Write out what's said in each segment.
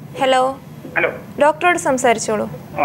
Hello hello ഡോക്ടറോട് സംസാരിച്ചോളൂ ഓ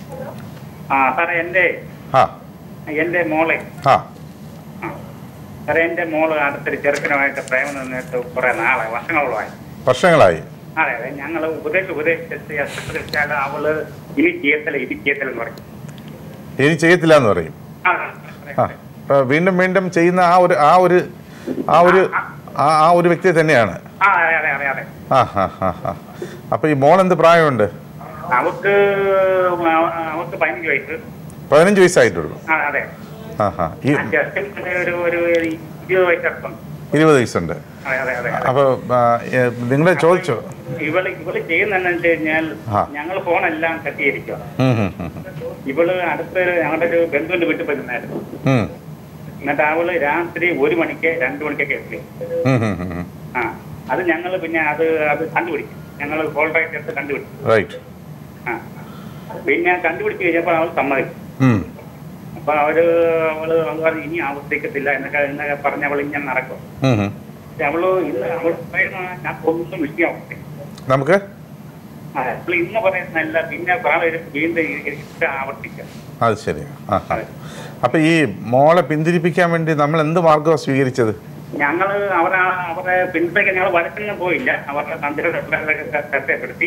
ആ സാറേ എൻ്റെ ആ എൻ്റെ മോളെ ആ ആ സാറേ എൻ്റെ മോള് അടുത്തൊരു ചെറുക്കനുമായിട്ട് പ്രേമം നിന്നിട്ട് കുറേ നാളെ വർഷങ്ങളോളമായി വർഷങ്ങളായി അതെ അതെ ഞങ്ങൾ ഉപദേശം ഉപദേശിച്ചിട്ട് എത്ര വെച്ചാൽ അവള് ഇനി ചെയ്യത്തില്ല ഇനി ചെയ്യത്തില്ല എന്ന് പറയും ഇനി ചെയ്യത്തില്ല എന്ന് പറയും ആ, ആ അപ്പൊ വീണ്ടും വീണ്ടും ചെയ്യുന്ന ആ ഒരു ആ ഒരു ആ ഒരു ആ ആ ഒരു വ്യക്തി തന്നെയാണ് ആ അതെ അതെ അതെ അതെ ആ ഹാ ഹാ ഹാ അപ്പൊ ഈ മോൾ എന്ത് പ്രായമുണ്ട് അവക്ക് അവക്ക് പതിനഞ്ച് വയസ്സ് പതിനഞ്ച് വയസ്സായിട്ടുള്ളൂ ആ അതെ ആ ഹാ ഈ ആ ചെറുക്കന് ഒരു ഒരു ഇരുപത് വയസ്സപ്പം ഇരുപത് വയസ്സുണ്ട് അതെ അതെ അതെ അതെ അപ്പോൾ നിങ്ങൾ ചോദിച്ചോ ഇവള് ഇവള് ചെയ്യുന്നതെന്ന് വെച്ച് കഴിഞ്ഞാൽ ആ. ഞങ്ങൾ ഫോണെല്ലാം കത്തിയിരിക്കുക ഉം, ഉം, ഉം, ഇവള് അടുത്തൊരു ഞങ്ങളുടെ ഒരു ബന്ധുവിന്റെ വീട്ടിൽ പോയിരുന്നായിരുന്നു ഉം, എന്നിട്ട് അവള് രാത്രി ഒരു മണിക്ക് രണ്ടു മണിക്കൊക്കെ എത്തി ഉം, ഉം, ഉം, ഉം. ആ അത് ഞങ്ങൾ പിന്നെ അത് അത് കണ്ടുപിടിക്കും ഞങ്ങൾ കോൾ റൈറ്റ് എടുത്ത് കണ്ടുപിടിക്കും റൈറ്റ് ആ പിന്നെ കണ്ടുപിടിച്ച് കഴിഞ്ഞപ്പോൾ അവൾ സമ്മതിക്കും ഉം, അപ്പൊ അവര് അവള് അവള് പറഞ്ഞു ഇനി ആവർത്തിക്കത്തില്ല എന്നൊക്കെ എന്നൊക്കെ പറഞ്ഞ് അവൾ ഇങ്ങനെ നടക്കും ഉം, ഉം. പക്ഷെ അവള് ഇന്ന് അവൾ പറയുന്ന ഞാൻ ഒന്നും വിഷയമാവട്ടെ നമുക്ക് അവൾ ഇന്ന് പറയുന്നല്ല പിന്നെ വേറെ ഒരു വീണ്ടും ഇത് ആവർത്തിക്കാം അത് ശരി ആ ആ അപ്പൊ ഈ മോളെ പിന്തിരിപ്പിക്കാൻ വേണ്ടി നമ്മൾ എന്ത് മാർഗമാണ് സ്വീകരിച്ചത് ഞങ്ങള് അവരെ അവരെ പിൻപേക്ക് ഞങ്ങൾ വഴക്കൊന്നും പോയില്ല അവരുടെ തന്ത്രികളൊക്കെ ശ്രദ്ധപ്പെടുത്തി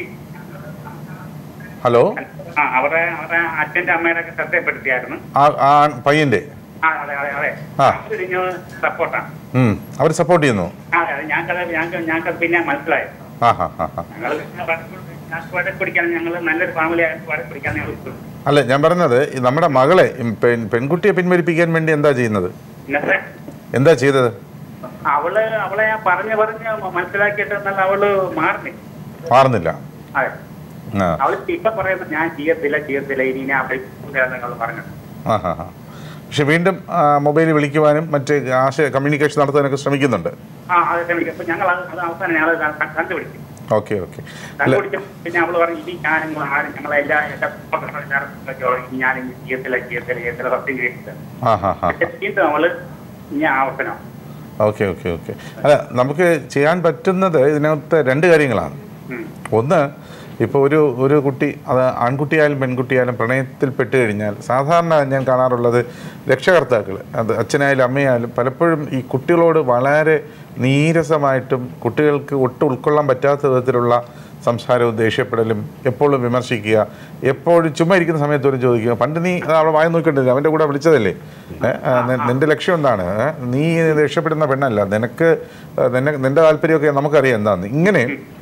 ഹലോ ആ അവരെ അവരെ അച്ഛന്റെ അമ്മയുടെ ഒക്കെ ശ്രദ്ധപ്പെടുത്തിയായിരുന്നു ആ ആ പയ്യന്റെ ആ അതെ അതെ അതെ ആ. അവരിഞ്ഞ് സപ്പോർട്ടാണ് അവർ സപ്പോർട്ട് ചെയ്യുന്നു ആ അതെ ഞങ്ങൾക്കത് ഞങ്ങൾക്ക് ഞങ്ങൾക്ക് പിന്നെ മനസ്സിലായി ആ ഹാ ഹാ ഹാ ഞങ്ങൾ ഞങ്ങൾക്ക് വഴക്ക് പിടിക്കാൻ ഞങ്ങൾ നല്ലൊരു ഫാമിലി ആയിട്ട് വഴക്ക് പിടിക്കാൻ ഞങ്ങൾ ഇഷ്ടം. അല്ല ഞാൻ പറഞ്ഞത് ഈ നമ്മുടെ മകളെ ഈ പെൺ- പെൺകുട്ടിയെ പിൻവലിപ്പിക്കാൻ വേണ്ടി എന്താ ചെയ്യുന്നത് ഇന്നത്തെ എന്താ ചെയ്തത് അവള് അവളെ ഞാൻ പറഞ്ഞു പറഞ്ഞ് മനസ്സിലാക്കിയിട്ട് എന്നാൽ അവള് മാറുന്നില്ല മാറുന്നില്ല അതെ ആ അവള് ഇപ്പൊ പറയുന്നത് ഞാൻ ചെയ്യത്തില്ല ചെയ്യത്തില്ല ഇനി ഞാൻ അവിടെ നിങ്ങൾ പറഞ്ഞത് ആ ഹാ ഹാ പക്ഷെ വീണ്ടും മൊബൈലിൽ വിളിക്കുവാനും മറ്റ് ആശയ കമ്മ്യൂണിക്കേഷൻ നടത്താനൊക്കെ ശ്രമിക്കുന്നുണ്ട് ആ അത് ക്ഷമിക്കും അപ്പൊ ഞങ്ങൾ അത് അത് അവസാനം ഞങ്ങൾ കണ്ടുപിടിച്ചു ഓക്കെ ഓക്കെ അല്ല കണ്ടുപിടിച്ചു പിന്നെ അവള് പറഞ്ഞു ഇനി ഞാൻ നിങ്ങൾ ആരും ഞങ്ങളെല്ലാ എല്ലാ എല്ലാവരും ഇനി ഞാൻ ഇനി ചെയ്യത്തില്ല ചെയ്യത്തില്ല ചെയ്യത്തില്ല സത്യം ചെയ്യത്തില്ല ആ ഹാ ഹാ പക്ഷെ വീണ്ടും അവള് ഇനി ആവർത്തനം ഓക്കെ ഓക്കെ ഓക്കെ അല്ല നമുക്ക് ചെയ്യാൻ പറ്റുന്നത് ഇതിനകത്ത് രണ്ട് കാര്യങ്ങളാണ് ഉം. ഒന്ന് ഇപ്പോൾ ഒരു ഒരു കുട്ടി അത് ആൺകുട്ടിയായാലും പെൺകുട്ടിയായാലും പ്രണയത്തിൽ പെട്ട് കഴിഞ്ഞാൽ സാധാരണ ഞാൻ കാണാറുള്ളത് രക്ഷകർത്താക്കൾ അത് അച്ഛനായാലും അമ്മയായാലും പലപ്പോഴും ഈ കുട്ടികളോട് വളരെ നീരസമായിട്ടും കുട്ടികൾക്ക് ഒട്ടും ഉൾക്കൊള്ളാൻ പറ്റാത്ത വിധത്തിലുള്ള സംസാരവും ദേഷ്യപ്പെടലും എപ്പോഴും വിമർശിക്കുക എപ്പോഴും ചുമ്മാ ഇരിക്കുന്ന സമയത്ത് ഒരു ചോദിക്കുക പണ്ട് നീ അവളെ വായ നോക്കിയിട്ടില്ല അവൻ്റെ കൂടെ വിളിച്ചതല്ലേ ഏ, ആ, നി- നിന്റെ ലക്ഷ്യം എന്താണ് ഏ? നീ രക്ഷപ്പെടുന്ന പെണ്ണല്ല നിനക്ക് ആ, നിന്നെ നിന്റെ താല്പര്യമൊക്കെ നമുക്കറിയാം എന്താന്ന് ഇങ്ങനെ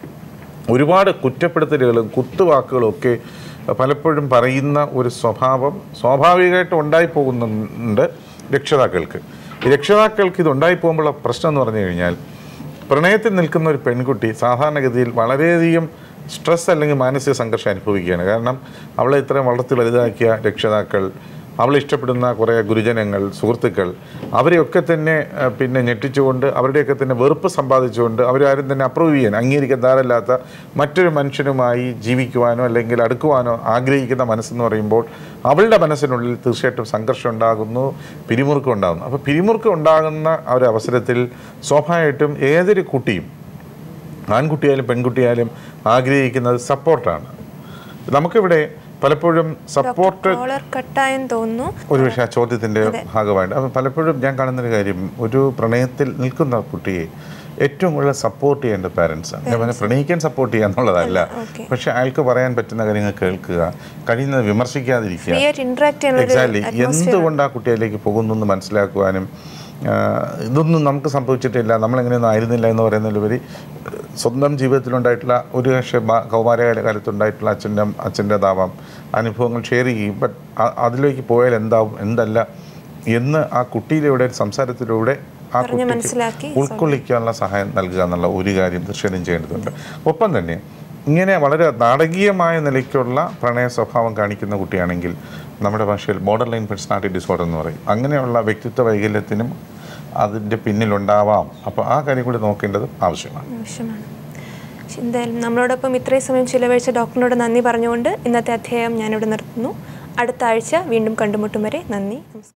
ഒരുപാട് കുറ്റപ്പെടുത്തലുകളും കുത്തുവാക്കുകളും ഒക്കെ പലപ്പോഴും പറയുന്ന ഒരു സ്വഭാവം സ്വാഭാവികമായിട്ട് ഉണ്ടായി പോകുന്നുണ്ട് രക്ഷിതാക്കൾക്ക് ഈ രക്ഷിതാക്കൾക്ക് ഇത് ഉണ്ടായി പോകുമ്പോഴുള്ള പ്രശ്നം എന്ന് പറഞ്ഞു കഴിഞ്ഞാൽ പ്രണയത്തിൽ നിൽക്കുന്ന ഒരു പെൺകുട്ടി സാധാരണഗതിയിൽ വളരെയധികം സ്ട്രെസ് അല്ലെങ്കിൽ മാനസിക സംഘർഷം അനുഭവിക്കുകയാണ് കാരണം അവളെ ഇത്രയും വളർത്തി വലുതാക്കിയ രക്ഷിതാക്കൾ അവളെ ഇഷ്ടപ്പെടുന്ന കുറേ ഗുരുജനങ്ങൾ സുഹൃത്തുക്കൾ അവരെയൊക്കെ തന്നെ ആ, പിന്നെ ഞെട്ടിച്ചുകൊണ്ട് അവരുടെയൊക്കെ തന്നെ വെറുപ്പ് സമ്പാദിച്ചുകൊണ്ട് അവരാരും തന്നെ അപ്രൂവ് ചെയ്യാൻ അംഗീകരിക്കാൻ തയ്യാറല്ലാത്ത മറ്റൊരു മനുഷ്യനുമായി ജീവിക്കുവാനോ അല്ലെങ്കിൽ അടുക്കുവാനോ ആഗ്രഹിക്കുന്ന മനസ്സെന്ന് പറയുമ്പോൾ അവളുടെ മനസ്സിനുള്ളിൽ തീർച്ചയായിട്ടും സംഘർഷം ഉണ്ടാകുന്നു പിരിമുറുക്കം ഉണ്ടാകുന്നു അപ്പോൾ പിരിമുറുക്കം ഉണ്ടാകുന്ന ആ ഒരു അവസരത്തിൽ സ്വാഭാവികമായിട്ടും ഏതൊരു കുട്ടിയും ആൺകുട്ടിയായാലും പെൺകുട്ടിയായാലും ആഗ്രഹിക്കുന്നത് സപ്പോർട്ടാണ് നമുക്കിവിടെ പലപ്പോഴും സപ്പോർട്ട് കോളർ കട്ടായെന്ന് തോന്നുന്നു ഒരു പക്ഷേ ആ ചോദ്യത്തിൻ്റെ ഭാഗമായിട്ട് അപ്പം പലപ്പോഴും ഞാൻ കാണുന്നൊരു കാര്യം ഒരു പ്രണയത്തിൽ നിൽക്കുന്ന കുട്ടിയെ ഏറ്റവും കൂടുതൽ സപ്പോർട്ട് ചെയ്യേണ്ട പാരൻസാണ് ഞാൻ പറഞ്ഞ പ്രണയിക്കാൻ സപ്പോർട്ട് ചെയ്യുക എന്നുള്ളതല്ല ഓക്കെ പക്ഷെ അയാൾക്ക് പറയാൻ പറ്റുന്ന കാര്യങ്ങൾ കേൾക്കുക കഴിയുന്നത് വിമർശിക്കാതിരിക്കുക ഫ്രീ ആയിട്ട് ഇന്ററാക്ട് ചെയ്യാനുള്ള എക്സാക്ട്ലി ഒരു atmosphere എന്തുകൊണ്ട് ആ കുട്ടിയിലേക്ക് പോകുന്നു എന്ന് മനസ്സിലാക്കുവാനും ആ, ഇതൊന്നും നമുക്ക് സംഭവിച്ചിട്ടില്ല നമ്മളെങ്ങനെയൊന്നും ആയിരുന്നില്ല എന്ന് പറയുന്നതിലുപരി സ്വന്തം ജീവിതത്തിലുണ്ടായിട്ടുള്ള ഒരു പക്ഷേ ബാ- കൗമാരകാല കാലത്തുണ്ടായിട്ടുള്ള അച്ഛൻ്റെ അച്ഛൻ്റെതാവാം അനുഭവങ്ങൾ ഷെയർ ചെയ്യും ബട്ട് അതിലേക്ക് പോയാൽ എന്താവും എന്തല്ല എന്ന് ആ കുട്ടിയിലൂടെ സംസാരത്തിലൂടെ ആ പറഞ്ഞ് കുട്ടിക്ക് മനസ്സിലാക്കി ഉൾക്കൊള്ളിക്കാനുള്ള സഹായം നൽകുക എന്നുള്ള ഒരു കാര്യം തീർച്ചയായും ചെയ്യേണ്ടതുണ്ട് ഒപ്പം തന്നെ ഇങ്ങനെ വളരെ നാടകീയമായ നിലയ്ക്കുള്ള പ്രണയ സ്വഭാവം കാണിക്കുന്ന കുട്ടിയാണെങ്കിൽ നമ്മുടെ ഭാഷയിൽ ബോർഡർ ലൈൻ പേഴ്സണാലിറ്റി ഡിസോർഡർ എന്ന് പറയും അങ്ങനെയുള്ള വ്യക്തിത്വ വൈകല്യത്തിനും അതിൻ്റെ പിന്നിലുണ്ടാവാം അപ്പോൾ ആ കാര്യം കൂടി നോക്കേണ്ടത് ആവശ്യമാണ് ആവശ്യമാണ് പക്ഷെ എന്തായാലും നമ്മളോടൊപ്പം ഇത്രയും സമയം ചിലവഴിച്ച ഡോക്ടറിനോട് നന്ദി പറഞ്ഞുകൊണ്ട് ഇന്നത്തെ അധ്യായം ഞാനിവിടെ നിർത്തുന്നു അടുത്ത ആഴ്ച വീണ്ടും കണ്ടുമുട്ടും വരെ നന്ദി നമസ്കാരം